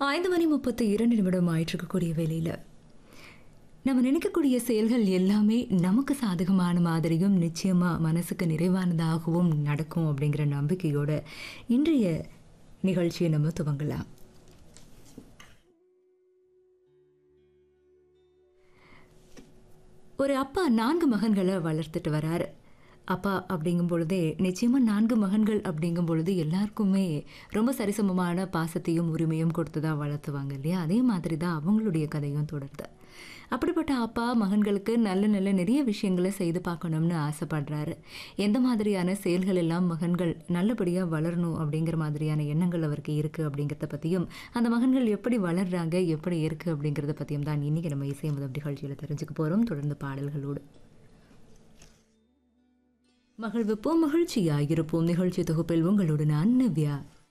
ஐந்து மணி முப்பத்தி இரண்டு நிமிடம் ஆயிட்டிருக்கக்கூடிய வேலையில் நம்ம நினைக்கக்கூடிய செயல்கள் எல்லாமே நமக்கு சாதகமான மாதிரியும் நிச்சயமாக மனசுக்கு நிறைவானதாகவும் நடக்கும் அப்படிங்கிற நம்பிக்கையோட இன்றைய நிகழ்ச்சியை நம்ம துவங்கலாம் ஒரு அப்பா நான்கு மகன்களை வளர்த்துட்டு வராரு அப்பா அப்படிங்கும் பொழுதே நிச்சயமாக நான்கு மகன்கள் அப்படிங்கும் பொழுது எல்லாருக்குமே ரொம்ப சரிசமமான பாசத்தையும் உரிமையும் கொடுத்து தான் வளர்த்துவாங்க இல்லையா அதே மாதிரி தான் அவங்களுடைய கதையும் தொடருது அப்படிப்பட்ட அப்பா மகன்களுக்கு நல்ல நல்ல நிறைய விஷயங்களை செய்து பார்க்கணும்னு ஆசைப்படுறாரு எந்த மாதிரியான செயல்கள் எல்லாம் மகன்கள் நல்லபடியாக வளரணும் அப்படிங்கிற மாதிரியான எண்ணங்கள் அவருக்கு இருக்குது அப்படிங்கிறத பற்றியும் அந்த மகன்கள் எப்படி வளர்றாங்க எப்படி இருக்குது அப்படிங்கிறத பற்றியும் தான் இன்றைக்கி நம்ம இசை முதல் நிகழ்ச்சியில் தெரிஞ்சுக்க போகிறோம் தொடர்ந்து பாடல்களோடு மகிழ்விப்போம் மகிழ்ச்சியாயிருப்போம் நிகழ்ச்சி தொகுப்பில் உங்களோடு நான் நவ்யா